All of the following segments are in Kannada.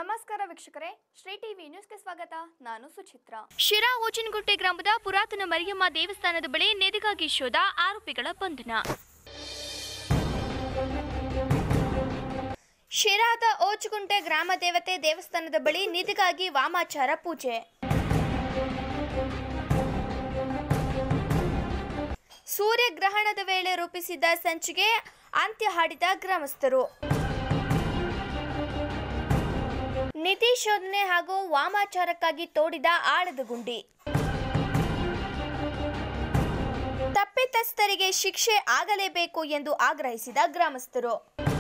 ನಮಸ್ಕಾರ ವೀಕ್ಷಕರೇ ಶ್ರೀ ಟಿವಿ ನ್ಯೂಸ್ಗೆ ಸ್ವಾಗತ ನಾನು ಸುಚಿತ್ರ ಶಿರಾ ಓಚಿನಗುಟ್ಟೆ ಗ್ರಾಮದ ಪುರಾತನ ಮರಿಯಮ್ಮ ದೇವಸ್ಥಾನದ ಬಳಿ ನೆದಿಗಾಗಿ ಶೋಧ ಆರೋಪಿಗಳ ಬಂಧನ ಶಿರಾದ ಓಚುಗುಂಟೆ ಗ್ರಾಮ ದೇವತೆ ದೇವಸ್ಥಾನದ ಬಳಿ ನಿಧಿಗಾಗಿ ವಾಮಾಚಾರ ಪೂಜೆ ಸೂರ್ಯಗ್ರಹಣದ ವೇಳೆ ರೂಪಿಸಿದ ಸಂಚಿಗೆ ಅಂತ್ಯ ಹಾಡಿದ ಗ್ರಾಮಸ್ಥರು ನಿಧಿ ಶೋಧನೆ ಹಾಗೂ ವಾಮಾಚಾರಕ್ಕಾಗಿ ತೋಡಿದ ಆಳದ ಗುಂಡಿ ತಪ್ಪಿತಸ್ಥರಿಗೆ ಶಿಕ್ಷೆ ಆಗಲೇಬೇಕು ಎಂದು ಆಗ್ರಹಿಸಿದ ಗ್ರಾಮಸ್ಥರು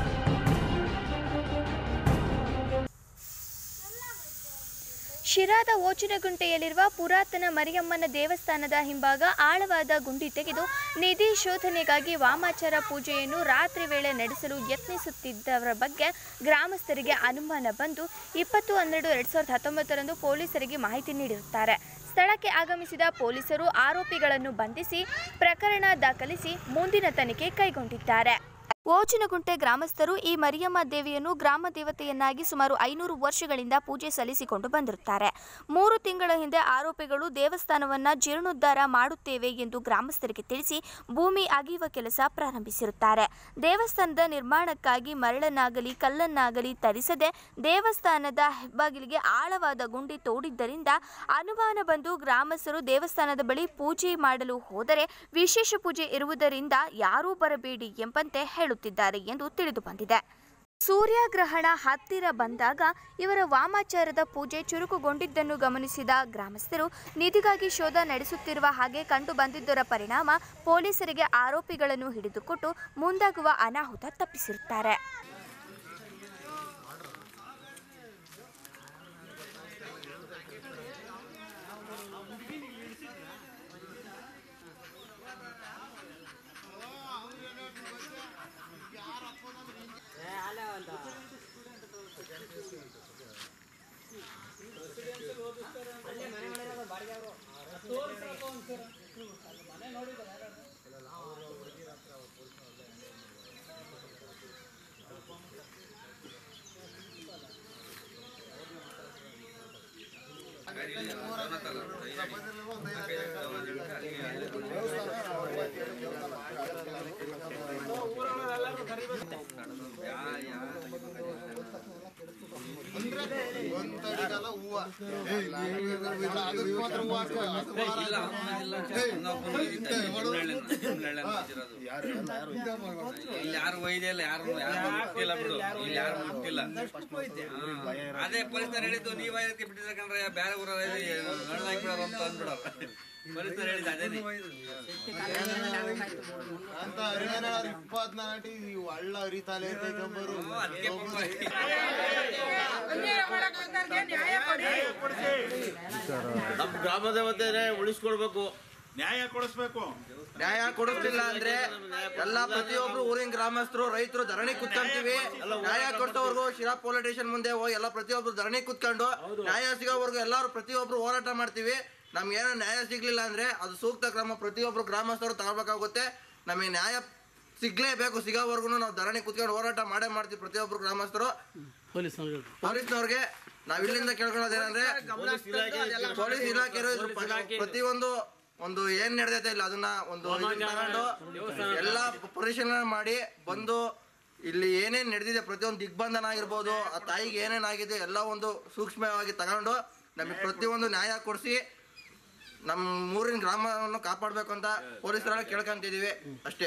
ಶಿರಾದ ಓಚಿನಗುಂಟೆಯಲ್ಲಿರುವ ಪುರಾತನ ಮರಿಯಮ್ಮನ ದೇವಸ್ಥಾನದ ಹಿಂಭಾಗ ಆಳವಾದ ಗುಂಡಿ ತೆಗೆದು ನಿಧಿ ಶೋಧನೆಗಾಗಿ ವಾಮಾಚಾರ ಪೂಜೆಯನ್ನು ರಾತ್ರಿ ವೇಳೆ ನಡೆಸಲು ಯತ್ನಿಸುತ್ತಿದ್ದವರ ಬಗ್ಗೆ ಗ್ರಾಮಸ್ಥರಿಗೆ ಅನುಮಾನ ಬಂದು ಇಪ್ಪತ್ತು ಹನ್ನೆರಡು ಎರಡು ಸಾವಿರದ ಹತ್ತೊಂಬತ್ತರಂದು ಪೊಲೀಸರಿಗೆ ಮಾಹಿತಿ ನೀಡಿರುತ್ತಾರೆ ಸ್ಥಳಕ್ಕೆ ಆಗಮಿಸಿದ ಪೊಲೀಸರು ಆರೋಪಿಗಳನ್ನು ಬಂಧಿಸಿ ಪ್ರಕರಣ ದಾಖಲಿಸಿ ಮುಂದಿನ ತನಿಖೆ ಕೈಗೊಂಡಿದ್ದಾರೆ ಓಚಿನಗುಂಟೆ ಗ್ರಾಮಸ್ಥರು ಈ ಮರಿಯಮ್ಮ ದೇವಿಯನ್ನು ಗ್ರಾಮ ದೇವತೆಯನ್ನಾಗಿ ಸುಮಾರು ಐನೂರು ವರ್ಷಗಳಿಂದ ಪೂಜೆ ಸಲ್ಲಿಸಿಕೊಂಡು ಬಂದಿರುತ್ತಾರೆ ಮೂರು ತಿಂಗಳ ಹಿಂದೆ ಆರೋಪಿಗಳು ದೇವಸ್ಥಾನವನ್ನ ಜೀರ್ಣೋದ್ಧಾರ ಮಾಡುತ್ತೇವೆ ಎಂದು ಗ್ರಾಮಸ್ಥರಿಗೆ ತಿಳಿಸಿ ಭೂಮಿ ಅಗೆಯುವ ಕೆಲಸ ಪ್ರಾರಂಭಿಸಿರುತ್ತಾರೆ ದೇವಸ್ಥಾನದ ನಿರ್ಮಾಣಕ್ಕಾಗಿ ಮರಳನ್ನಾಗಲಿ ಕಲ್ಲನ್ನಾಗಲಿ ತರಿಸದೆ ದೇವಸ್ಥಾನದ ಹೆಬ್ಬಾಗಿಲಿಗೆ ಆಳವಾದ ಗುಂಡಿ ತೋಡಿದ್ದರಿಂದ ಅನುಮಾನ ಬಂದು ಗ್ರಾಮಸ್ಥರು ದೇವಸ್ಥಾನದ ಬಳಿ ಪೂಜೆ ಮಾಡಲು ಹೋದರೆ ವಿಶೇಷ ಪೂಜೆ ಇರುವುದರಿಂದ ಯಾರೂ ಬರಬೇಡಿ ಎಂಬಂತೆ ಹೇಳುತ್ತಿದ್ದಾರೆ ಎಂದು ತಿಳಿದು ಬಂದಿದೆ ಸೂರ್ಯಗ್ರಹಣ ಹತ್ತಿರ ಬಂದಾಗ ಇವರ ವಾಮಾಚಾರದ ಪೂಜೆ ಚುರುಕುಗೊಂಡಿದ್ದನ್ನು ಗಮನಿಸಿದ ಗ್ರಾಮಸ್ಥರು ನಿಧಿಗಾಗಿ ಶೋಧ ನಡೆಸುತ್ತಿರುವ ಹಾಗೆ ಕಂಡು ಬಂದಿದ್ದರ ಪರಿಣಾಮ ಪೊಲೀಸರಿಗೆ ಆರೋಪಿಗಳನ್ನು ಹಿಡಿದುಕೊಟ್ಟು ಮುಂದಾಗುವ ಅನಾಹುತ ತಪ್ಪಿಸಿರುತ್ತಾರೆ ಒಂತಡಿಗಲ್ಲ ಹೂವ ಅದಕ್ಕೆ ಮಾತ್ರ ಹೂವ ಹಾಕ್ತಾರೆ. ಅದು ಭಾರ ಇಲ್ಲ ಇಲ್ಲ ಇಲ್ಲಿ ಯಾರು ಒಯ್ದೇ ಇಲ್ಲ ಯಾರು ಯಾರು ಮುಟ್ಟಿಲ್ಲ ಬಿಡು ಇಲ್ಲಿ ಯಾರು ಮುಟ್ಟಿಲ್ಲ ಹಾ. ಅದೇ ಪರಿಸರ ಹೇಳಿದ್ದು ನೀವ್ ಐದಕ್ಕೆ ಬಿಟ್ಟಿದ್ರೆ ಕಣ್ರೆ ಬೇರೆ ಊರ ನಡ್ದಾಕಿ ಬಿಡೋರು ಅಂತ ಅಂದ್ಬಿಡೋರು ಪರಿಸರ ಹೇಳಿದ ಅದೇ ಅಂತ ಹರಿಯಾಣ ಇಪ್ಪತ್ನಾಲ್ಕು ಇವು ಹಳ್ಳ ಹರಿತಾಲೆ ಐತೈತಂಬರು ಅದಕ್ಕೆ ನಮ್ಮ ಗ್ರಾಮ ದೇವತೆನೇ ಉಳಿಸ್ಕೊಳ್ಬೇಕು ನ್ಯಾಯ ಕೊಡಿಸ್ಬೇಕು ನ್ಯಾಯ ಕೊಡಿಸ್ಲಿಲ್ಲ ಅಂದ್ರೆ ಎಲ್ಲ ಪ್ರತಿಯೊಬ್ರು ಊರಿನ ಗ್ರಾಮಸ್ಥರು ರೈತರು ಧರಣಿ ಕುತ್ಕೊಂತೀವಿ ನ್ಯಾಯ ಕೊಡ್ತವ್ರಿಗೂ ಶಿರಾ ಪೊಲೀಸ್ ಸ್ಟೇಷನ್ ಮುಂದೆ ಹೋಗಿ ಎಲ್ಲ ಪ್ರತಿಯೊಬ್ರು ಧರಣಿ ಕುತ್ಕೊಂಡು ನ್ಯಾಯ ಸಿಗೋವರೆಗೂ ಎಲ್ಲರೂ ಪ್ರತಿಯೊಬ್ರು ಹೋರಾಟ ಮಾಡ್ತೀವಿ ನಮ್ಗೆ ಏನೋ ನ್ಯಾಯ ಸಿಗ್ಲಿಲ್ಲ ಅಂದ್ರೆ ಅದು ಸೂಕ್ತ ಕ್ರಮ ಪ್ರತಿಯೊಬ್ರು ಗ್ರಾಮಸ್ಥರು ತಗೋಬೇಕಾಗುತ್ತೆ ನಮಗೆ ನ್ಯಾಯ ಸಿಗ್ಲೇಬೇಕು ಸಿಗೋವರೆಗೂ ನಾವು ಧರಣಿ ಕುತ್ಕೊಂಡು ಹೋರಾಟ ಮಾಡೇ ಮಾಡ್ತೀವಿ ಪ್ರತಿಯೊಬ್ರು ಗ್ರಾಮಸ್ಥರು ಪೊಲೀಸ್ನವ್ರಿಗೆ ನಾವ್ ಇಲ್ಲಿಂದ ಕೇಳ್ಕೊಳ್ಳೋದೇನಂದ್ರೆ ಪೊಲೀಸ್ ಇಲಾಖೆ ಪ್ರತಿಯೊಂದು ಒಂದು ಏನ್ ನಡೆದೈತೆ ಇಲ್ಲ ಅದನ್ನ ಒಂದು ಇದನ್ನ ತಗೊಂಡು ಎಲ್ಲ ಪರಿಶೀಲನೆ ಮಾಡಿ ಬಂದು ಇಲ್ಲಿ ಏನೇನ್ ನಡೆದಿದೆ ಪ್ರತಿಯೊಂದು ದಿಗ್ಬಂಧನ ಆಗಿರ್ಬೋದು ಆ ತಾಯಿಗೆ ಏನೇನ್ ಆಗಿದೆ ಎಲ್ಲ ಒಂದು ಸೂಕ್ಷ್ಮವಾಗಿ ತಗೊಂಡು ನಮಗೆ ಪ್ರತಿಯೊಂದು ನ್ಯಾಯ ಕೊಡಿಸಿ ನಮ್ಮ ಊರಿನ ಗ್ರಾಮವನ್ನು ಕಾಪಾಡ್ಬೇಕು ಅಂತ ಪೊಲೀಸರೆಲ್ಲ ಕೇಳ್ಕೊಂತಿದೀವಿ ಅಷ್ಟೇ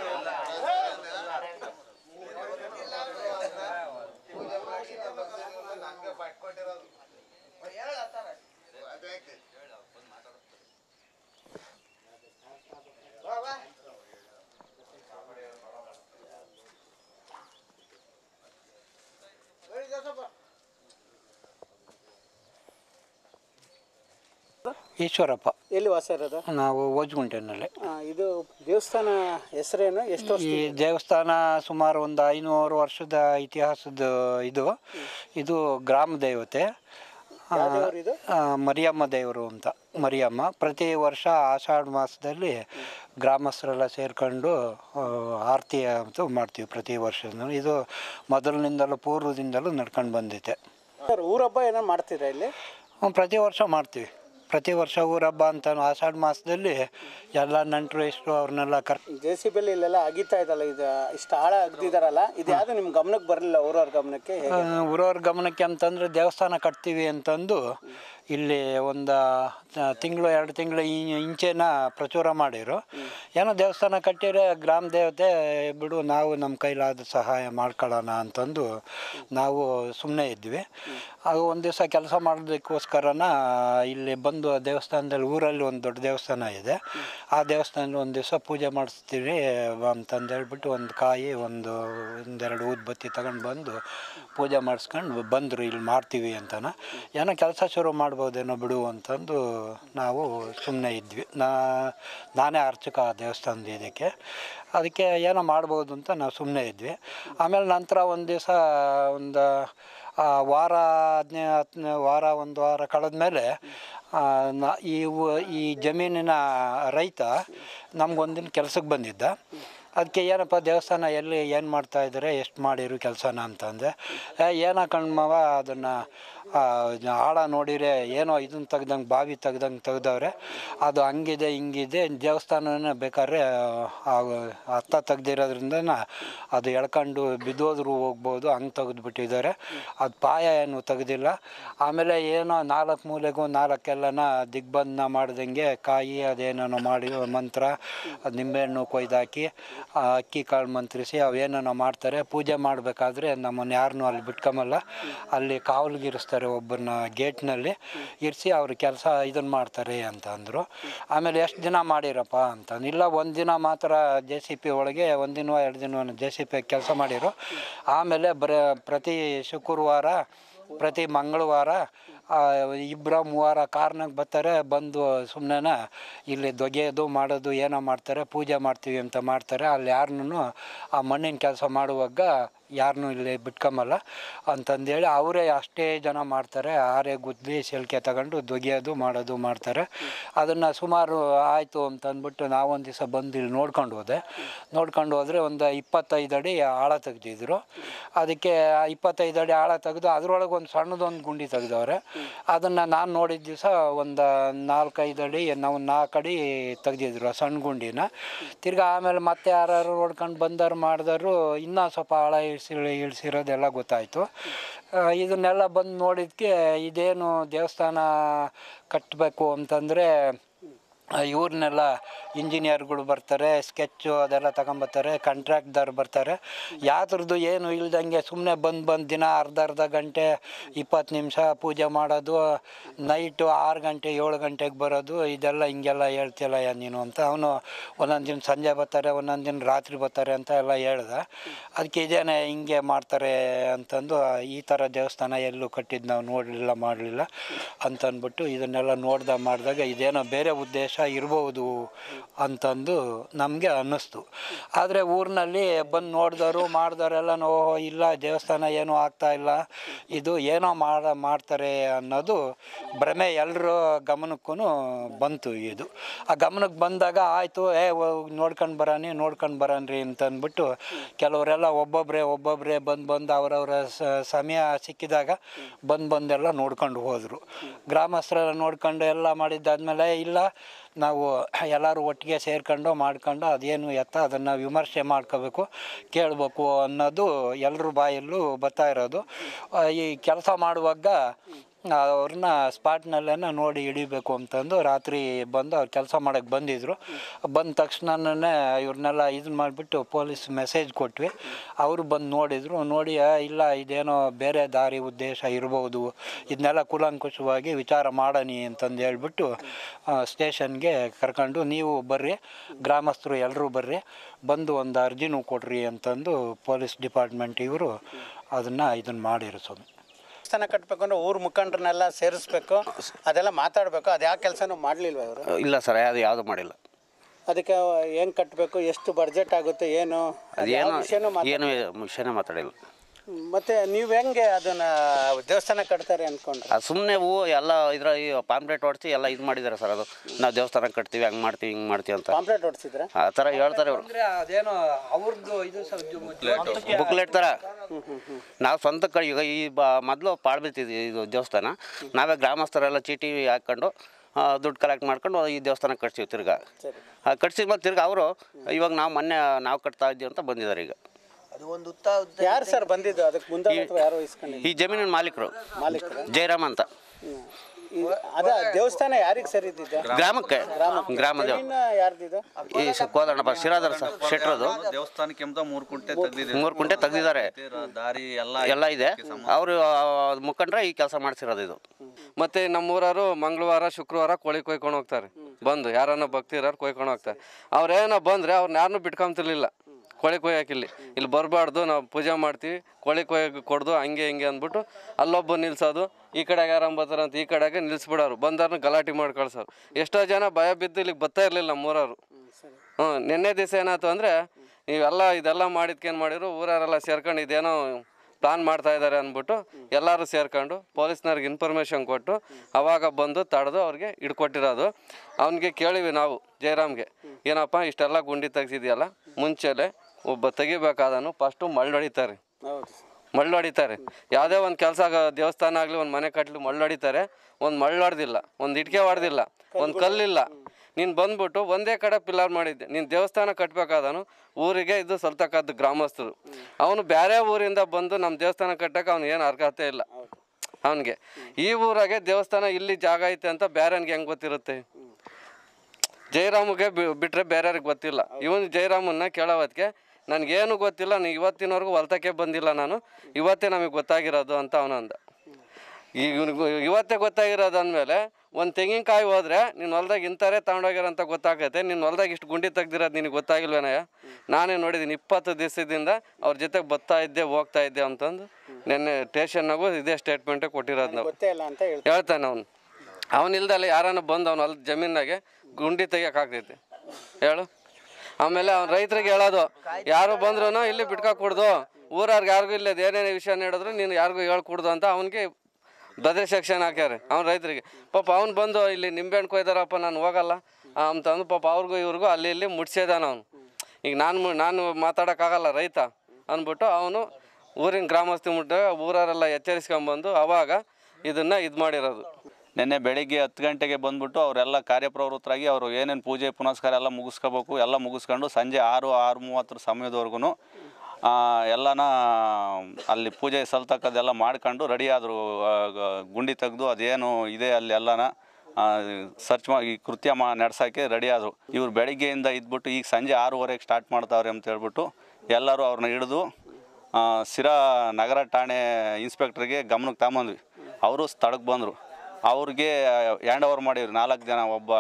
ಈಶ್ವರಪ್ಪ ಎಲ್ಲಿ ವಾಸ ಇರೋದು ನಾವು ಓಜ್ಗುಂಟೆನಲ್ಲಿ ಆ, ಇದು ದೇವಸ್ಥಾನ ಹೆಸರೇನು ಎಷ್ಟು ವರ್ಷ ಈ ದೇವಸ್ಥಾನ ಸುಮಾರು ಒಂದು ಐನೂರು ವರ್ಷದ ಇತಿಹಾಸದ ಇದು ಇದು ಗ್ರಾಮ ದೇವತೆ ಆ, ದೇವ್ರು ಇದು? ಆ, ಮರಿಯಮ್ಮ ದೇವರು ಅಂತ ಮರಿಯಮ್ಮ ಪ್ರತಿ ವರ್ಷ ಆಷಾಢ ಮಾಸದಲ್ಲಿ ಗ್ರಾಮಸ್ಥರೆಲ್ಲ ಸೇರ್ಕೊಂಡು ಆ, ಆರತಿ ಅಂತ ಮಾಡ್ತೀವಿ ಪ್ರತಿ ವರ್ಷ ಇದು ಮೊದಲಿನಿಂದಲೂ ಪೂರ್ವದಿಂದಲೂ ನಡ್ಕೊಂಡು ಬಂದೈತೆ ಸರ್ ಊರಬ್ಬ ಏನೋ ಮಾಡ್ತೀರಾ ಇಲ್ಲಿ ಹ್ಮ್, ಪ್ರತಿ ವರ್ಷ ಮಾಡ್ತೀವಿ ಪ್ರತಿ ವರ್ಷ ಊರ ಹಬ್ಬ ಅಂತ ಆಷಾಢ ಮಾಸದಲ್ಲಿ ಎಲ್ಲ ನೆಂಟರು ಇಷ್ಟು ಅವ್ರನ್ನೆಲ್ಲ ಕರ್ ಜೆ ಸಿ ಬಿಲಿ ಇಲ್ಲೆಲ್ಲ ಅಗಿತಾ ಇದಲ್ಲ ಇದು ಇಷ್ಟು ಆಳ ಅಗ್ದಿದಾರಲ್ಲ ಇದು ಯಾವುದು ನಿಮ್ಮ ಗಮನಕ್ಕೆ ಬರಲಿಲ್ಲ ಊರವ್ರ ಗಮನಕ್ಕೆ ಹೇಗೆ ಊರವ್ರ ಗಮನಕ್ಕೆ ಅಂತಂದರೆ ದೇವಸ್ಥಾನ ಕಟ್ತೀವಿ ಅಂತಂದು ಇಲ್ಲಿ ಒಂದು ತಿಂಗಳು ಎರಡು ತಿಂಗಳು ಇಂಚೆನ ಪ್ರಚುರ ಮಾಡಿರು ಏನೋ ದೇವಸ್ಥಾನ ಕಟ್ಟಿದ್ರೆ ಗ್ರಾಮ ದೇವತೆ ಬಿಡು ನಾವು ನಮ್ಮ ಕೈಲಾದ ಸಹಾಯ ಮಾಡ್ಕೊಳ್ಳೋಣ ಅಂತಂದು ನಾವು ಸುಮ್ಮನೆ ಇದ್ವಿ ಆಗ ಒಂದು ದಿವಸ ಕೆಲಸ ಮಾಡೋದಕ್ಕೋಸ್ಕರನ ಇಲ್ಲಿ ಬಂದು ಆ ದೇವಸ್ಥಾನದಲ್ಲಿ ಊರಲ್ಲಿ ಒಂದು ದೊಡ್ಡ ದೇವಸ್ಥಾನ ಇದೆ ಆ ದೇವಸ್ಥಾನದಲ್ಲಿ ಒಂದು ದಿವಸ ಪೂಜೆ ಮಾಡಿಸ್ತೀವಿ ಅಂತಂದು ಹೇಳ್ಬಿಟ್ಟು ಒಂದು ಕಾಯಿ ಒಂದು ಒಂದೆರಡು ಊದ್ಬತ್ತಿ ತಗೊಂಡು ಬಂದು ಪೂಜೆ ಮಾಡಿಸ್ಕೊಂಡು ಬಂದರು ಇಲ್ಲಿ ಮಾಡ್ತೀವಿ ಅಂತನ ಏನೋ ಕೆಲಸ ಶುರು ಮಾಡ್ಬೋದೇನೋ ಬಿಡು ಅಂತಂದು ನಾವು ಸುಮ್ಮನೆ ಇದ್ವಿ ನಾ ನಾನೇ ಅರ್ಚಕ ಆ ದೇವಸ್ಥಾನದ ಇದಕ್ಕೆ ಅದಕ್ಕೆ ಏನೋ ಮಾಡ್ಬೋದು ಅಂತ ನಾವು ಸುಮ್ಮನೆ ಇದ್ವಿ ಆಮೇಲೆ ನಂತರ ಒಂದು ದಿವಸ ಒಂದು ಆ, ವಾರ ಹದಿನೈ ಹತ್ತನೇ ವಾರ ಒಂದು ವಾರ ಕಳೆದ ಮೇಲೆ ನಾ ಈ ಊ- ಈ ಜಮೀನಿನ ರೈತ ನಮ್ಗೊಂದಿನ ಕೆಲ್ಸಕ್ಕೆ ಬಂದಿದ್ದ ಅದಕ್ಕೆ ಏನಪ್ಪ ದೇವಸ್ಥಾನ ಎಲ್ಲಿ ಏನು ಮಾಡ್ತಾ ಇದ್ದಾರೆ ಎಷ್ಟು ಮಾಡಿರು ಕೆಲಸನ ಅಂತಂದೆ ಏ ಏನೋ ಕಣ್ಮವ ಅದನ್ನು ಆಳ ನೋಡಿರೆ ಏನೋ ಇದನ್ನ ತೆಗ್ದಂಗೆ ಬಾವಿ ತೆಗ್ದಂಗೆ ತೆಗ್ದವ್ರೆ ಅದು ಹಂಗಿದೆ ಹಿಂಗಿದೆ ದೇವಸ್ಥಾನನ ಬೇಕಾದ್ರೆ ಆ ಹತ್ತ ತೆಗ್ದಿರೋದ್ರಿಂದ ಅದು ಎಳ್ಕೊಂಡು ಬಿದ್ದೋದ್ರು ಹೋಗ್ಬೋದು ಹಂಗೆ ತೆಗೆದ್ಬಿಟ್ಟಿದ್ದಾರೆ ಅದು ಪಾಯ ಏನು ತೆಗ್ದಿಲ್ಲ ಆಮೇಲೆ ಏನೋ ನಾಲ್ಕು ಮೂಲೆಗೂ ನಾಲ್ಕೆಲ್ಲನ ದಿಗ್ಬಂಧನ ಮಾಡ್ದಂಗೆ ಕಾಯಿ ಅದೇನೇನೋ ಮಾಡಿ ಮಂತ್ರ ಅದು ನಿಂಬೆಹಣ್ಣು ಕೊಯ್ದಾಕಿ ಆ ಅಕ್ಕಿ ಕಾಳು ಮಂತ್ರಿಸಿ ಅವೇನೇನೋ ಮಾಡ್ತಾರೆ ಪೂಜೆ ಮಾಡಬೇಕಾದ್ರೆ ನಮ್ಮನ್ನು ಯಾರನ್ನೂ ಅಲ್ಲಿ ಬಿಟ್ಕೊಂಬಲ್ಲ ಅಲ್ಲಿ ಕಾವಲಿಗಿರಿಸ್ತಾರೆ ಒಬ್ಬರನ್ನ ಗೇಟ್ನಲ್ಲಿ ಇರಿಸಿ ಅವ್ರ ಕೆಲಸ ಇದನ್ನು ಮಾಡ್ತಾರೆ ಅಂತ ಅಂದರು ಆಮೇಲೆ ಎಷ್ಟು ದಿನ ಮಾಡಿರಪ್ಪ ಅಂತ ಇಲ್ಲ ಒಂದು ದಿನ ಮಾತ್ರ ಜೆ ಸಿ ಪಿ ಒಳಗೆ ಒಂದಿನ ಎರಡು ದಿನ ಜೆ ಸಿ ಪಿ ಕೆಲಸ ಮಾಡಿರು ಆಮೇಲೆ ಬರ ಪ್ರತಿ ಶುಕ್ರವಾರ ಪ್ರತಿ ಮಂಗಳವಾರ ಇಬ್ಬರ ಮೂವಾರ ಕಾರ್ನಾಗ ಬರ್ತಾರೆ ಬಂದು ಸುಮ್ಮನೆ ಇಲ್ಲಿ ದೊಗೆಯೋದು ಮಾಡೋದು ಏನೋ ಮಾಡ್ತಾರೆ ಪೂಜೆ ಮಾಡ್ತೀವಿ ಅಂತ ಮಾಡ್ತಾರೆ ಅಲ್ಲಿ ಯಾರನ್ನೂ ಆ ಮಣ್ಣಿನ ಕೆಲಸ ಮಾಡುವಾಗ ಯಾರನ್ನೂ ಇಲ್ಲಿ ಬಿಟ್ಕೊಂಬಲ್ಲ ಅಂತಂದೇಳಿ ಅವರೇ ಅಷ್ಟೇ ಜನ ಮಾಡ್ತಾರೆ ಆರೆ ಗುದ್ದಿ ಸೆಲ್ಕೆ ತಗೊಂಡು ದೊಗೆಯೋದು ಮಾಡೋದು ಮಾಡ್ತಾರೆ ಅದನ್ನು ಸುಮಾರು ಆಯಿತು ಅಂತಂದ್ಬಿಟ್ಟು ನಾವೊಂದು ದಿವಸ ಬಂದು ಇಲ್ಲಿ ನೋಡ್ಕೊಂಡು ಹೋದೆ ನೋಡ್ಕೊಂಡು ಹೋದರೆ ಒಂದು ಇಪ್ಪತ್ತೈದು ಅಡಿ ಆಳ ತೆಗ್ದಿದ್ರು ಅದಕ್ಕೆ ಆ ಇಪ್ಪತ್ತೈದು ಅಡಿ ಆಳ ತೆಗೆದು ಅದರೊಳಗೆ ಒಂದು ಸಣ್ಣದೊಂದು ಗುಂಡಿ ತೆಗ್ದವ್ರೆ ಅದನ್ನು ನಾನು ನೋಡಿದ ದಿವಸ ಒಂದು ನಾಲ್ಕೈದು ಅಡಿ ನಾವು ನಾಲ್ಕು ಅಡಿ ತೆಗ್ದಿದ್ರು ಆ ಸಣ್ಣ ಗುಂಡಿನ ತಿರ್ಗಿ ಆಮೇಲೆ ಮತ್ತೆ ಯಾರು ನೋಡ್ಕೊಂಡು ಬಂದವ್ರು ಮಾಡಿದವರು ಇನ್ನೂ ಸ್ವಲ್ಪ ಆಳ ಇಳಿಸಿ ಇಳಿಸಿರೋದೆಲ್ಲ ಗೊತ್ತಾಯಿತು ಇದನ್ನೆಲ್ಲ ಬಂದು ನೋಡಿದ್ಕೆ ಇದೇನು ದೇವಸ್ಥಾನ ಕಟ್ಟಬೇಕು ಅಂತಂದರೆ ಇವ್ರನ್ನೆಲ್ಲ ಇಂಜಿನಿಯರ್ಗಳು ಬರ್ತಾರೆ ಸ್ಕೆಚ್ಚು ಅದೆಲ್ಲ ತಗೊಂಬರ್ತಾರೆ ಕಾಂಟ್ರಾಕ್ಟ್ದವ್ರು ಬರ್ತಾರೆ ಯಾವ್ದ್ರದ್ದು ಏನು ಇಲ್ದಂಗೆ ಸುಮ್ಮನೆ ಬಂದು ಬಂದು ದಿನ ಅರ್ಧ ಅರ್ಧ ಗಂಟೆ ಇಪ್ಪತ್ತು ನಿಮಿಷ ಪೂಜೆ ಮಾಡೋದು ನೈಟು ಆರು ಗಂಟೆ ಏಳು ಗಂಟೆಗೆ ಬರೋದು ಇದೆಲ್ಲ ಹಿಂಗೆಲ್ಲ ಹೇಳ್ತಿಯಲ್ಲ ನೀನು ಅಂತ ಅವನು ಒಂದೊಂದು ದಿನ ಸಂಜೆ ಬರ್ತಾರೆ ಒಂದೊಂದು ದಿನ ರಾತ್ರಿ ಬರ್ತಾರೆ ಅಂತ ಎಲ್ಲ ಹೇಳ್ದ ಅದಕ್ಕೆ ಇದೇನೆ ಹಿಂಗೆ ಮಾಡ್ತಾರೆ ಅಂತಂದು ಈ ಥರ ದೇವಸ್ಥಾನ ಎಲ್ಲೂ ಕಟ್ಟಿದ್ದು ನಾವು ನೋಡಲಿಲ್ಲ ಮಾಡಲಿಲ್ಲ ಅಂತಂದ್ಬಿಟ್ಟು ಇದನ್ನೆಲ್ಲ ನೋಡ್ದ ಮಾಡಿದಾಗ ಇದೇನೋ ಬೇರೆ ಉದ್ದೇಶ ಇರ್ಬೋದು ಅಂತಂದು ನಮಗೆ ಅನ್ನಿಸ್ತು ಆದರೆ ಊರಿನಲ್ಲಿ ಬಂದು ನೋಡಿದವರು ಮಾಡಿದವರೆಲ್ಲ ಓಹೋ ಇಲ್ಲ ದೇವಸ್ಥಾನ ಏನೂ ಆಗ್ತಾ ಇಲ್ಲ ಇದು ಏನೋ ಮಾಡ ಮಾಡ್ತಾರೆ ಅನ್ನೋದು ಭ್ರಮೆ ಎಲ್ಲರ ಗಮನಕ್ಕೂ ಬಂತು ಇದು ಆ ಗಮನಕ್ಕೆ ಬಂದಾಗ ಆಯಿತು ಏ ನೋಡ್ಕೊಂಡು ಬರಾನಿ ನೋಡ್ಕೊಂಡು ಬರಾನ್ರಿ ಅಂತಂದ್ಬಿಟ್ಟು ಕೆಲವರೆಲ್ಲ ಒಬ್ಬೊಬ್ಬರೇ ಒಬ್ಬೊಬ್ಬರೇ ಬಂದು ಬಂದು ಅವರವರ ಸಮಯ ಸಿಕ್ಕಿದಾಗ ಬಂದು ಬಂದೆಲ್ಲ ನೋಡ್ಕೊಂಡು ಹೋದರು ಗ್ರಾಮಸ್ಥರೆಲ್ಲ ನೋಡ್ಕೊಂಡು ಎಲ್ಲ ಮಾಡಿದ್ದಾದ್ಮೇಲೆ ಇಲ್ಲ ನಾವು ಎಲ್ಲರೂ ಒಟ್ಟಿಗೆ ಸೇರ್ಕೊಂಡು ಮಾಡ್ಕೊಂಡು ಅದೇನು ಎತ್ತ ಅದನ್ನು ವಿಮರ್ಶೆ ಮಾಡ್ಕೋಬೇಕು ಕೇಳಬೇಕು ಅನ್ನೋದು ಎಲ್ಲರ ಬಾಯಲ್ಲೂ ಬರ್ತಾ ಇರೋದು ಆ, ಈ ಕೆಲಸ ಮಾಡುವಾಗ ಅವ್ರನ್ನ ಸ್ಪಾಟ್ನಲ್ಲೇ ನೋಡಿ ಹಿಡಿಬೇಕು ಅಂತಂದು ರಾತ್ರಿ ಬಂದು ಅವ್ರು ಕೆಲಸ ಮಾಡೋಕ್ಕೆ ಬಂದಿದ್ದರು ಬಂದ ತಕ್ಷಣನೇ ಇವ್ರನ್ನೆಲ್ಲ ಇದನ್ನ ಮಾಡಿಬಿಟ್ಟು ಪೊಲೀಸ್ ಮೆಸೇಜ್ ಕೊಟ್ವಿ ಅವರು ಬಂದು ನೋಡಿದರು ನೋಡಿ "ಆ, ಇಲ್ಲ ಇದೇನೋ ಬೇರೆ ದಾರಿ ಉದ್ದೇಶ ಇರ್ಬೋದು ಇದನ್ನೆಲ್ಲ ಕೂಲಂಕುಷವಾಗಿ ವಿಚಾರ ಮಾಡನಿ ಅಂತಂದು ಹೇಳ್ಬಿಟ್ಟು ಸ್ಟೇಷನ್ಗೆ ಕರ್ಕೊಂಡು ನೀವು ಬರ್ರಿ ಗ್ರಾಮಸ್ಥರು ಎಲ್ಲರೂ ಬರ್ರಿ ಬಂದು ಒಂದು ಅರ್ಜಿನೂ ಕೊಡ್ರಿ ಅಂತಂದು ಪೊಲೀಸ್ ಡಿಪಾರ್ಟ್ಮೆಂಟ್ ಇವರು ಅದನ್ನು ಇದನ್ನು ಮಾಡಿರು ಸ್ವಾಮಿ ದೇವಸ್ಥಾನ ಕಟ್ಟಬೇಕು ಅಂದ್ರೆ ಊರ್ ಮುಖಂಡ್ರನ್ನೆಲ್ಲ ಸೇರಿಸ್ಬೇಕು ಅದೆಲ್ಲ ಮಾತಾಡಬೇಕು ಅದು ಯಾವ ಕೆಲಸನೂ ಮಾಡಲಿಲ್ವ ಅವರು ಇಲ್ಲ ಸರ್ ಅದು ಯಾವುದು ಮಾಡಿಲ್ಲ ಅದಕ್ಕೆ ಹೆಂಗ್ ಕಟ್ಟಬೇಕು ಎಷ್ಟು ಬಡ್ಜೆಟ್ ಆಗುತ್ತೆ ಏನು ಅದು ಯಾವ ಅದೇನು ವಿಷಯನೂ ಮಾತಾಡ್- ಏನು ವಿಷಯನೇ ಮಾತಾಡಿಲ್ಲ ಮತ್ತೆ ನೀವು ಹೆಂಗೆ ಅದನ್ನ ದೇವಸ್ಥಾನ ಕಟ್ತಾರೆ ಅನ್ಕೊಂಡ್ರೆ ಅದು ಸುಮ್ಮನೆ ಹೂ ಎಲ್ಲ ಇದ್ರ ಈ ಪಾಂಪ್ಲೆಟ್ ಹೊಡ್ಸಿ ಎಲ್ಲ ಇದು ಮಾಡಿದ್ದಾರೆ ಸರ್ ಅದು ನಾವು ದೇವಸ್ಥಾನ ಕಟ್ತೀವಿ ಹಂಗೆ ಮಾಡ್ತೀವಿ ಹಿಂಗೆ ಮಾಡ್ತೀವಿ ಅಂತ ಪಾಂಪ್ಲೆಟ್ ಹೊಡ್ಸಿದ್ರ ಆ ಥರ ಹೇಳ್ತಾರೆ ಅವರು ಅಂದ್ರೆ ಅದೇನೋ ಅವ್ರದ್ದು ಇದು ಸ್ವಂತಕ್ಕೆ ಬುಕ್ಲೆಟ್ ಥರ ನಾವು ಸ್ವಂತ ಕ ಈಗ ಈ ಬ ಮೊದಲು ಪಾಳ್ಬಿತ್ತಿದ್ವಿ ಇದು ದೇವಸ್ಥಾನ ನಾವೇ ಗ್ರಾಮಸ್ಥರೆಲ್ಲ ಚೀಟಿ ಹಾಕ್ಕೊಂಡು ಆ, ದುಡ್ಡು ಕಲೆಕ್ಟ್ ಮಾಡ್ಕೊಂಡು ಈ ದೇವಸ್ಥಾನ ಕಟ್ತೀವಿ ತಿರ್ಗಾ ಕಟ್ಸಿದ ಮೇಲೆ ತಿರ್ಗಾ ಅವರು ಇವಾಗ ನಾವು ಮೊನ್ನೆ ನಾವು ಕಟ್ತಾ ಇದ್ದೀವಿ ಅಂತ ಬಂದಿದ್ದಾರೆ ಈಗ ಯಾರು ಸರ್ ಬಂದಿದ್ದು ಅದಕ್ಕೆ ಮುಂದೆ ಅಥವಾ ಯಾರು ಇಸ್ಕೊಂಡಿದ್ದು ಈ ಜಮೀನಿನ ಮಾಲೀಕರು ಮಾಲೀಕರು ಜಯರಾಮ್ ಅಂತ ಈ- ಅದ ದೇವಸ್ಥಾನ ಯಾರಿಗೆ ಸೇರಿದ್ದಿದ್ದು ಗ್ರಾಮಕ್ಕೆ ಗ್ರಾಮ ದೇವ ಜಮೀನ ಯಾರ್ದಿದು ಈ ಸ- ಕೋದಣ್ಣಪ್ಪ ಶಿರಾದರ್ ಸರ್ ಶೆಟ್ರದು ದೇವಸ್ಥಾನಕ್ಕೆ ಎಂತ ಮೂರು ಕುಂಟೆ ತೆಗ್ದಿದೆ ಮೂರು ಕುಂಟೆ ತೆಗ್ದಿದ್ದಾರೆ ದಾರಿ ಎಲ್ಲ ಎಲ್ಲ ಇದೆ ಅವರು ಮುಖಂಡ್ರೆ ಈ ಕೆಲಸ ಮಾಡಿಸಿರೋದು ಇದು ಮತ್ತೆ ನಮ್ಮೂರವರು ಮಂಗಳವಾರ ಶುಕ್ರವಾರ ಕೋಳಿ ಕೊಯ್ಕೊಂಡು ಹೋಗ್ತಾರೆ ಬಂದು ಯಾರನ್ನ ಭಕ್ತಿರೋರು ಕೊಯ್ಕೊಂಡು ಹೋಗ್ತಾರೆ ಅವ್ರೇನೋ ಬಂದರೆ ಅವ್ರನ್ನ ಯಾರನ್ನೂ ಬಿಟ್ಕೊಂತಿರ್ಲಿಲ್ಲ ಕೋಳಿ ಕೊಯ್ಯಕ್ಕೆ ಇಲ್ಲಿ ಇಲ್ಲಿ ಬರಬಾರ್ದು ನಾವು ಪೂಜೆ ಮಾಡ್ತೀವಿ ಕೋಳಿ ಕೊಯ್ಯಕ್ಕೆ ಕೊಡ್ದು ಹಂಗೆ ಹಿಂಗೆ ಅಂದ್ಬಿಟ್ಟು ಅಲ್ಲೊಬ್ಬ ನಿಲ್ಸೋದು ಈ ಕಡೆಗೆ ಯಾರನ್ನ ಬರ್ತಾರೆ ಅಂತ ಈ ಕಡೆಗೆ ನಿಲ್ಲಿಸ್ಬಿಡೋರು ಬಂದವ್ರನ್ನ ಗಲಾಟೆ ಮಾಡಿ ಕಳ್ಸೋರು ಎಷ್ಟೋ ಜನ ಭಯ ಬಿದ್ದು ಇಲ್ಲಿಗೆ ಬರ್ತಾ ಇರಲಿಲ್ಲ ನಮ್ಮೂರವರು ಹ್ಞೂ ನಿನ್ನೆ ದಿವಸ ಏನಾಯ್ತು ಅಂದರೆ ನೀವೆಲ್ಲ ಇದೆಲ್ಲ ಮಾಡಿದ್ಕೇನು ಮಾಡಿದ್ರು ಊರವರೆಲ್ಲ ಸೇರ್ಕೊಂಡು ಇದೇನೋ ಪ್ಲಾನ್ ಮಾಡ್ತಾ ಇದ್ದಾರೆ ಅಂದ್ಬಿಟ್ಟು ಎಲ್ಲರೂ ಸೇರ್ಕೊಂಡು ಪೊಲೀಸ್ನವ್ರಿಗೆ ಇನ್ಫಾರ್ಮೇಷನ್ ಕೊಟ್ಟು ಅವಾಗ ಬಂದು ತಡೆದು ಅವ್ರಿಗೆ ಹಿಡ್ಕೊಟ್ಟಿರೋದು ಅವನಿಗೆ ಕೇಳಿವಿ ನಾವು ಜಯರಾಮ್ಗೆ ಏನಪ್ಪ ಇಷ್ಟೆಲ್ಲ ಗುಂಡಿ ತೆಗ್ಸಿದ್ಯಲ್ಲ ಮುಂಚೆಲೆ ಒಬ್ಬ ತೆಗಿಬೇಕಾದನು ಫಸ್ಟು ಮಳ್ಳು ಹೊಡಿತಾರೆ ಹೌದು ಮಳ್ಳು ಹೊಡಿತಾರೆ ಯಾವುದೇ ಒಂದು ಕೆಲಸ ದೇವಸ್ಥಾನ ಆಗಲಿ ಒಂದು ಮನೆ ಕಟ್ಟಲಿ ಮಳ್ಳು ಹೊಡಿತಾರೆ ಒಂದು ಮಳ್ಳು ಹೊಡೆದಿಲ್ಲ ಒಂದು ಇಟ್ಕೆ ಹೊಡೆದಿಲ್ಲ ಒಂದು ಕಲ್ಲಿಲ್ಲ ನೀನು ಬಂದ್ಬಿಟ್ಟು ಒಂದೇ ಕಡೆ ಪಿಲ್ಲರ್ ಮಾಡಿದ್ದೆ ನೀನು ದೇವಸ್ಥಾನ ಕಟ್ಟಬೇಕಾದನು ಊರಿಗೆ ಇದು ಸಲ್ತಕ್ಕದ್ದು ಗ್ರಾಮಸ್ಥರು ಅವನು ಬೇರೆ ಊರಿಂದ ಬಂದು ನಮ್ಮ ದೇವಸ್ಥಾನ ಕಟ್ಟಕ್ಕೆ ಅವ್ನು ಏನು ಅರ್ಹತೆ ಇಲ್ಲ ಅವನಿಗೆ ಈ ಊರಾಗೆ ದೇವಸ್ಥಾನ ಇಲ್ಲಿ ಜಾಗ ಐತೆ ಅಂತ ಬೇರೆಯವ್ನಿಗೆ ಹೆಂಗೆ ಗೊತ್ತಿರುತ್ತೆ ಜಯರಾಮ್ಗೆ ಬಿ- ಬಿಟ್ರೆ ಬೇರೆಯವ್ರಿಗೆ ಗೊತ್ತಿಲ್ಲ ಇವನು ಜಯರಾಮನ್ನ ಕೇಳೋವತ್ಗೆ ನನಗೇನು ಗೊತ್ತಿಲ್ಲ ನೀ ಇವತ್ತಿನವರೆಗೂ ಹೊಲ್ತಕ್ಕೆ ಬಂದಿಲ್ಲ ನಾನು ಇವತ್ತೇ ನಮಗೆ ಗೊತ್ತಾಗಿರೋದು ಅಂತ ಅವನಂದ ಈಗ ಇವ್ನಿಗೆ ಇವತ್ತೇ ಗೊತ್ತಾಗಿರೋದು ಅಂದಮೇಲೆ ಒಂದು ತೆಂಗಿನಕಾಯಿ ಹೋದ್ರೆ ನಿನ್ನ ಹೊಲ್ದಾಗ ಇಂಥರೇ ತಗೊಂಡೋಗ್ಯಾರಂತ ಗೊತ್ತಾಗತ್ತೆ ನಿನ್ನ ಹೊಲ್ದಾಗ ಇಷ್ಟು ಗುಂಡಿ ತೆಗ್ದಿರೋದು ನಿನಗೆ ಗೊತ್ತಾಗಿಲ್ವೇನಯ್ಯ ನಾನೇ ನೋಡಿದ್ದೀನಿ ಇಪ್ಪತ್ತು ದಿವಸದಿಂದ ಅವ್ರ ಜೊತೆ ಬರ್ತಾ ಇದ್ದೆ ಹೋಗ್ತಾ ಇದ್ದೆ ಅಂತಂದು ನಿನ್ನೆ ಸ್ಟೇಷನ್ನಾಗೂ ಇದೇ ಸ್ಟೇಟ್ಮೆಂಟೇ ಕೊಟ್ಟಿರೋದು ನಾವು ಗೊತ್ತೇ ಇಲ್ಲ ಅಂತ ಹೇಳ್ತಾರೆ ಹೇಳ್ತಾನೆ ಅವನು ಅವನಿಲ್ದಲ್ಲ ಯಾರನ್ನ ಬಂದು ಅವ್ನು ಅಲ್ಲಿ ಜಮೀನಾಗೆ ಗುಂಡಿ ತೆಗಿಯೋಕ್ಕಾಗ್ತೈತೆ ಹೇಳು ಆಮೇಲೆ ಅವ್ನು ರೈತರಿಗೆ ಹೇಳೋದು ಯಾರು ಬಂದ್ರು ಇಲ್ಲಿ ಬಿಟ್ಕೊಕೊಡ್ದು ಊರವ್ರಿಗೆ ಯಾರಿಗೂ ಇಲ್ಲ ಏನೇನು ವಿಷಯ ಹೇಳಿದ್ರು ನೀನು ಯಾರಿಗೂ ಹೇಳ್ಕೊಡ್ದು ಅಂತ ಅವನಿಗೆ ಭದ್ರ ಸೆಕ್ಷನ್ ಹಾಕ್ಯಾರೆ ಅವ್ನು ರೈತರಿಗೆ ಪಾಪ ಅವ್ನು ಬಂದು ಇಲ್ಲಿ ನಿಂಬೆಹಣ್ಣು ಕೊಯ್ದಾರಪ್ಪ ನಾನು ಹೋಗಲ್ಲ ಅಂತಂದು ಪಾಪ ಅವ್ರಿಗೂ ಇವ್ರಿಗೂ ಅಲ್ಲಿ ಇಲ್ಲಿ ಮುಟ್ಸಿದಾನ ಅವನು ಈಗ ನಾನು ನಾನು ಮಾತಾಡೋಕ್ಕಾಗಲ್ಲ ರೈತ ಅಂದ್ಬಿಟ್ಟು ಅವನು ಊರಿನ ಗ್ರಾಮಸ್ಥಿ ಮುಟ್ಟ ಊರವರೆಲ್ಲ ಎಚ್ಚರಿಸ್ಕೊಂಬಂದು ಅವಾಗ ಇದನ್ನು ಇದು ಮಾಡಿರೋದು ನಿನ್ನೆ ಬೆಳಿಗ್ಗೆ ಹತ್ತು ಗಂಟೆಗೆ ಬಂದ್ಬಿಟ್ಟು ಅವರೆಲ್ಲ ಕಾರ್ಯಪ್ರವೃತ್ತರಾಗಿ ಅವರು ಏನೇನು ಪೂಜೆ ಪುನಸ್ಕಾರ ಎಲ್ಲ ಮುಗಿಸ್ಕೋಬೇಕು ಎಲ್ಲ ಮುಗಿಸ್ಕೊಂಡು ಸಂಜೆ ಆರು ಆರು ಮೂವತ್ತರ ಸಮಯದವರೆಗೂ ಎಲ್ಲನ ಅಲ್ಲಿ ಪೂಜೆ ಸಲ್ತಕ್ಕದೆಲ್ಲ ಮಾಡ್ಕೊಂಡು ರೆಡಿ ಆದರು ಗುಂಡಿ ತೆಗೆದು ಅದೇನು ಇದೆ ಅಲ್ಲಿ ಎಲ್ಲನ ಸರ್ಚ್ ಮಾ ಈ ಕೃತ್ಯ ಮಾ ನಡ್ಸೋಕ್ಕೆ ರೆಡಿ ಆದರು ಇವ್ರು ಬೆಳಿಗ್ಗೆಯಿಂದ ಇದ್ಬಿಟ್ಟು ಈಗ ಸಂಜೆ ಆರೂವರೆಗೆ ಸ್ಟಾರ್ಟ್ ಮಾಡ್ತಾವ್ರೆ ಅಂತ ಹೇಳ್ಬಿಟ್ಟು ಎಲ್ಲರೂ ಅವ್ರನ್ನ ಹಿಡಿದು ಆ, ಸಿರಾ ನಗರ ಠಾಣೆ ಇನ್ಸ್ಪೆಕ್ಟ್ರಿಗೆ ಗಮನಕ್ಕೆ ತಗೊಂಬಂದ್ವಿ ಅವರು ಸ್ಥಳಕ್ಕೆ ಬಂದರು ಅವ್ರಿಗೆ ಹ್ಯಾಂಡ್ ಓವರ್ ಮಾಡಿವ್ರಿ ನಾಲ್ಕು ಜನ ಒಬ್ಬ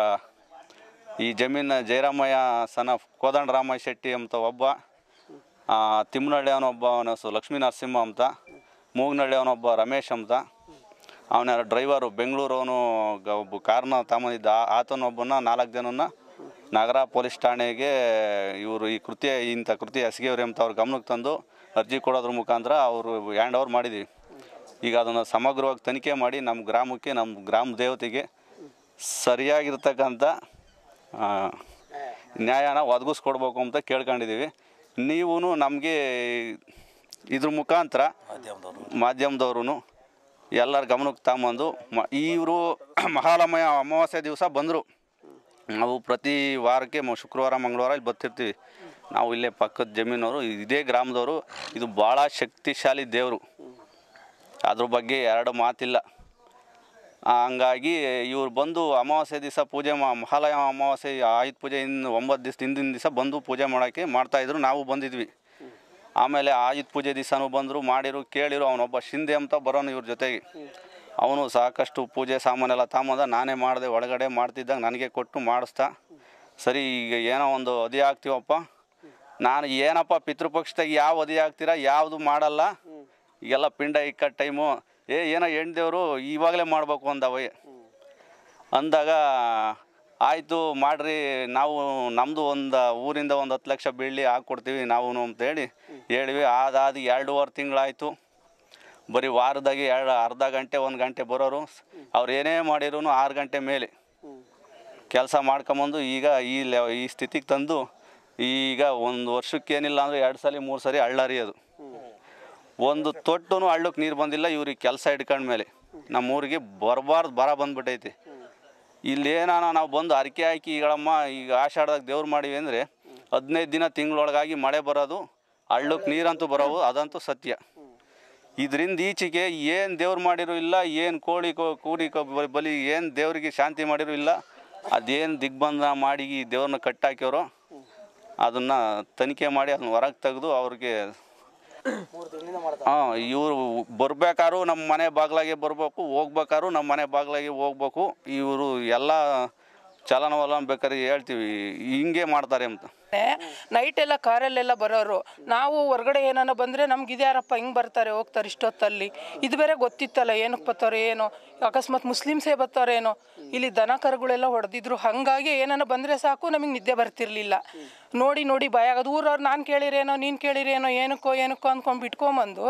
ಈ ಜಮೀನು ಜಯರಾಮಯ್ಯ ಸನ ಕೋದಂಡ ರಾಮಯ್ಯ ಶೆಟ್ಟಿ ಅಂತ ಒಬ್ಬ ಆ, ತಿಮ್ಮನಹಳ್ಳಿ ಅವನೊಬ್ಬ ಅವನ ಹೆಸರು ಲಕ್ಷ್ಮೀ ನರಸಿಂಹ ಅಂತ ಮೂಗ್ನಹಳ್ಳಿ ಅವನೊಬ್ಬ ರಮೇಶ್ ಅಂತ ಅವನ ಡ್ರೈವರು ಬೆಂಗಳೂರು ಅವನು ಒಬ್ಬ ಕಾರ್ನ ತಗೊಂಬಂದಿದ್ದ ಆ- ಆತನೊಬ್ಬನ ನಾಲ್ಕು ಜನನ ನಗರ ಪೊಲೀಸ್ ಠಾಣೆಗೆ ಇವರು ಈ ಕೃತ್ಯ ಇಂಥ ಕೃತ್ಯ ಎಸಗಿಯವ್ರಿ ಅಂತ ಅವ್ರ ಗಮನಕ್ಕೆ ತಂದು ಅರ್ಜಿ ಕೊಡೋದ್ರ ಮುಖಾಂತರ ಅವರು ಹ್ಯಾಂಡ್ ಓವರ್ ಮಾಡಿದ್ದೀವಿ ಈಗ ಅದನ್ನು ಸಮಗ್ರವಾಗಿ ತನಿಖೆ ಮಾಡಿ ನಮ್ಮ ಗ್ರಾಮಕ್ಕೆ ನಮ್ಮ ಗ್ರಾಮ ದೇವತೆಗೆ ಸರಿಯಾಗಿರ್ತಕ್ಕಂಥ ಆ, ನ್ಯಾಯನ ಒದಗಿಸ್ಕೊಡ್ಬೇಕು ಅಂತ ಕೇಳ್ಕೊಂಡಿದ್ದೀವಿ ನೀವು ನಮಗೆ ಇದ್ರ ಮುಖಾಂತರ ಮಾಧ್ಯಮದವ್ರು ಎಲ್ಲರ ಗಮನಕ್ಕೆ ತಗೊಂಬಂದು ಮ ಇವರು ಮಹಾಲಮಯ ಅಮಾವಾಸ್ಯೆ ದಿವಸ ಬಂದರು ನಾವು ಪ್ರತಿ ವಾರಕ್ಕೆ ಮ ಶುಕ್ರವಾರ ಮಂಗಳವಾರ ಇಲ್ಲಿ ಬರ್ತಿರ್ತೀವಿ ನಾವು ಇಲ್ಲೇ ಪಕ್ಕದ ಜಮೀನವರು ಇದೇ ಗ್ರಾಮದವರು ಇದು ಭಾಳ ಶಕ್ತಿಶಾಲಿ ದೇವರು ಅದ್ರ ಬಗ್ಗೆ ಎರಡು ಮಾತಿಲ್ಲ ಆ, ಹಂಗಾಗಿ ಇವ್ರು ಬಂದು ಅಮಾವಾಸ್ಯೆ ದಿವಸ ಪೂಜೆ ಮಾ ಮಹಾಲಯ ಅಮಾವಾಸ್ಯೆ ಆಯುಧ ಪೂಜೆ ಇನ್ನು ಒಂಬತ್ತು ದಿವಸ ಹಿಂದಿನ ದಿವಸ ಬಂದು ಪೂಜೆ ಮಾಡೋಕ್ಕೆ ಮಾಡ್ತಾಯಿದ್ರು ನಾವು ಬಂದಿದ್ವಿ ಆಮೇಲೆ ಆಯುಧ ಪೂಜೆ ದಿವಸನೂ ಬಂದರು ಮಾಡಿರು ಕೇಳಿರು ಅವನೊಬ್ಬ ಶಿಂದೆ ಅಂತ ಬರೋನು ಇವ್ರ ಜೊತೆಗೆ ಅವನು ಸಾಕಷ್ಟು ಪೂಜೆ ಸಾಮಾನೆಲ್ಲ ತಾಂಬಂದ ನಾನೇ ಮಾಡಿದೆ ಒಳಗಡೆ ಮಾಡ್ತಿದ್ದಾಗ ನನಗೆ ಕೊಟ್ಟು ಮಾಡಿಸ್ದ ಸರಿ ಈಗ ಏನೋ ಒಂದು ಅದಿ ಆಗ್ತೀವಪ್ಪ ನಾನು ಏನಪ್ಪ ಪಿತೃಪಕ್ಷದಾಗ ಯಾವ ಅದಿ ಆಗ್ತೀರಾ ಯಾವುದು ಮಾಡಲ್ಲ ಈಗೆಲ್ಲ ಪಿಂಡ ಇಕ್ಕ ಟೈಮು ಏ ಏನೋ ಹೆಣ್ದೇವರು ಇವಾಗಲೇ ಮಾಡಬೇಕು ಅಂದವ ಅಂದಾಗ ಆಯಿತು ಮಾಡ್ರಿ ನಾವು ನಮ್ಮದು ಒಂದು ಊರಿಂದ ಒಂದು ಹತ್ತು ಲಕ್ಷ ಬೀಳಲಿ ಹಾಕ್ಕೊಡ್ತೀವಿ ನಾವು ಅಂತೇಳಿ ಹೇಳಿವಿ ಅದಾದ ಎರಡೂವರೆ ತಿಂಗಳಾಯಿತು ಬರೀ ವಾರದಾಗೆ ಎರಡು ಅರ್ಧ ಗಂಟೆ ಒಂದು ಗಂಟೆ ಬರೋರು ಅವ್ರು ಏನೇ ಮಾಡಿರೂ ಆರು ಗಂಟೆ ಮೇಲೆ ಕೆಲಸ ಮಾಡ್ಕೊಂಬಂದು ಈಗ ಈ ಲೆ ಈ ಸ್ಥಿತಿಗೆ ತಂದು ಈಗ ಒಂದು ವರ್ಷಕ್ಕೆ ಏನಿಲ್ಲ ಅಂದರೆ ಎರಡು ಸಲ ಮೂರು ಸರಿ ಹಳ್ಳ ಹರಿಯೋದು ಒಂದು ತೊಟ್ಟು ಹಳ್ಳಕ್ಕೆ ನೀರು ಬಂದಿಲ್ಲ ಇವ್ರಿಗೆ ಕೆಲಸ ಹಿಡ್ಕೊಂಡ್ಮೇಲೆ ನಮ್ಮ ಊರಿಗೆ ಬರಬಾರ್ದು ಬರ ಬಂದ್ಬಿಟ್ಟೈತಿ ಇಲ್ಲೇನಾನ ನಾವು ಬಂದು ಅರಿಕೆ ಹಾಕಿ ಈಗಳಮ್ಮ ಈಗ ಆಷಾಢದಾಗ ದೇವ್ರು ಮಾಡಿವಿ ಅಂದರೆ ಹದಿನೈದು ದಿನ ತಿಂಗಳೊಳಗಾಗಿ ಮಳೆ ಬರೋದು ಹಳ್ಳಕ್ಕೆ ನೀರಂತೂ ಬರೋವು ಅದಂತೂ ಸತ್ಯ ಇದರಿಂದ ಈಚೆಗೆ ಏನು ದೇವ್ರು ಮಾಡಿರೋ ಇಲ್ಲ ಏನು ಕೋಳಿ ಕೋ ಕೂಡಿ ಕೋ ಬ- ಬಲಿ ಏನು ದೇವರಿಗೆ ಶಾಂತಿ ಮಾಡಿರೋ ಇಲ್ಲ ಅದೇನು ದಿಗ್ಬಂಧನ ಮಾಡಿ ಈ ದೇವ್ರನ್ನ ಕಟ್ಟಾಕ್ಯವ್ರೋ ಅದನ್ನು ತನಿಖೆ ಮಾಡಿ ಅದನ್ನ ಹೊರಗೆ ತೆಗೆದು ಅವ್ರಿಗೆ ಹಾಂ ಇವರು ಬರ್ಬೇಕಾದ್ರು ನಮ್ಮ ಮನೆ ಬಾಗ್ಲಾಗೆ ಬರಬೇಕು ಹೋಗ್ಬೇಕಾದ್ರು ನಮ್ಮ ಮನೆ ಬಾಗ್ಲಾಗೆ ಹೋಗ್ಬೇಕು ಇವರು ಎಲ್ಲ ಚಲನವಲನ ಬೇಕಾದ್ರೆ ಹೇಳ್ತೀವಿ ಹಿಂಗೆ ಮಾಡ್ತಾರೆ ಅಂತ ನೈಟ್ ಎಲ್ಲ ಕಾರಲ್ಲೆಲ್ಲ ಬರೋರು ನಾವು ಹೊರಗಡೆ ಏನಾನ ಬಂದರೆ ನಮ್ಗೆ ಇದ್ಯಾರಪ್ಪ ಹಿಂಗೆ ಬರ್ತಾರೆ ಹೋಗ್ತಾರೆ ಇಷ್ಟೊತ್ತಲ್ಲಿ ಇದು ಬೇರೆ ಗೊತ್ತಿತ್ತಲ್ಲ ಏನಕ್ಕೆ ಬರ್ತಾರೆ ಏನೋ ಅಕಸ್ಮಾತ್ ಮುಸ್ಲಿಮ್ಸೇ ಬರ್ತಾರೇನೋ ಇಲ್ಲಿ ದನ ಕರುಗಳೆಲ್ಲ ಹೊಡೆದಿದ್ರು ಹಾಗಾಗಿ ಏನಾನ ಬಂದರೆ ಸಾಕು ನಮಗೆ ನಿದ್ದೆ ಬರ್ತಿರ್ಲಿಲ್ಲ ನೋಡಿ ನೋಡಿ ಭಯ ಆಗೋದು ಊರವ್ರು ನಾನು ಕೇಳಿರೇನೋ ನೀನು ಕೇಳಿರೇನೋ ಏನಕ್ಕೋ ಏನಕ್ಕೋ ಅಂದ್ಕೊಂಡು ಬಿಟ್ಕೊಂಬಂದು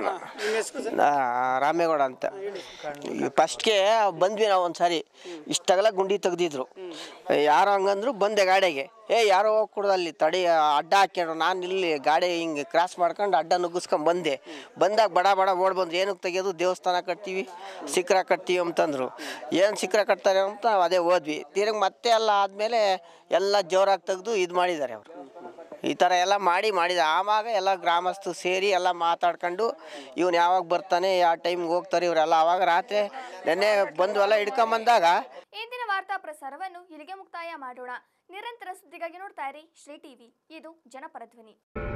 ರಾಮೇಗೌಡ ಅಂತ ಫಸ್ಟ್ಗೆ ಬಂದ್ವಿ ನಾವು ಒಂದು ಸಾರಿ ಇಷ್ಟಾಗಲ ಗುಂಡಿ ತೆಗ್ದಿದ್ರು ಯಾರೋ ಹಂಗಂದ್ರು ಬಂದೆ ಗಾಡಿಗೆ ಏ ಯಾರೋ ಹೋಗ್ಕೊಡ್ದು ಅಲ್ಲಿ ತಡಿ ಅಡ್ಡ ಹಾಕ್ಯಾಡ್ರು ನಾನು ಇಲ್ಲಿ ಗಾಡಿ ಹಿಂಗೆ ಕ್ರಾಸ್ ಮಾಡ್ಕೊಂಡು ಅಡ್ಡ ನುಗ್ಗಿಸ್ಕೊಂಡ್ ಬಂದೆ ಬಂದಾಗ ಬಡ ಬಡ ಓಡ್ ಬಂದ್ರು ಏನಕ್ಕೆ ತೆಗೆಯೋದು ದೇವಸ್ಥಾನ ಕಟ್ತೀವಿ ಸಿಕ್ರ ಕಟ್ತೀವಿ ಅಂತಂದ್ರು ಏನು ಸಿಕ್ರ ಕಟ್ತಾರೆ ಅಂತ ನಾವು ಅದೇ ಹೋದ್ವಿ ತಿರ್ಗಿ ಮತ್ತೆ ಎಲ್ಲ ಆದಮೇಲೆ ಎಲ್ಲ ಜೋರಾಗಿ ತೆಗೆದು ಇದು ಮಾಡಿದ್ದಾರೆ ಅವರು ಈ ಥರ ಎಲ್ಲ ಮಾಡಿ ಮಾಡಿದ ಆವಾಗ ಎಲ್ಲ ಗ್ರಾಮಸ್ಥರು ಸೇರಿ ಎಲ್ಲ ಮಾತಾಡ್ಕೊಂಡು ಇವನು ಯಾವಾಗ ಬರ್ತಾನೆ ಯಾವ ಟೈಮ್ಗೆ ಹೋಗ್ತಾರೆ ಇವರೆಲ್ಲ ಆವಾಗ ರಾತ್ರಿ ನೆನ್ನೆ ಬಂದು ಎಲ್ಲ ಹಿಡ್ಕೊಂಬಂದಾಗ ಇಂದಿನ ವಾರ್ತಾ ಪ್ರಸಾರವನ್ನು ಇಲ್ಲಿಗೆ ಮುಕ್ತಾಯ ಮಾಡೋಣ ನಿರಂತರ ಸುದ್ದಿಗಾಗಿ ನೋಡ್ತಾ ಇರಿ ಶ್ರೀ ಟಿವಿ ಇದು ಜನಪರ ಧ್ವನಿ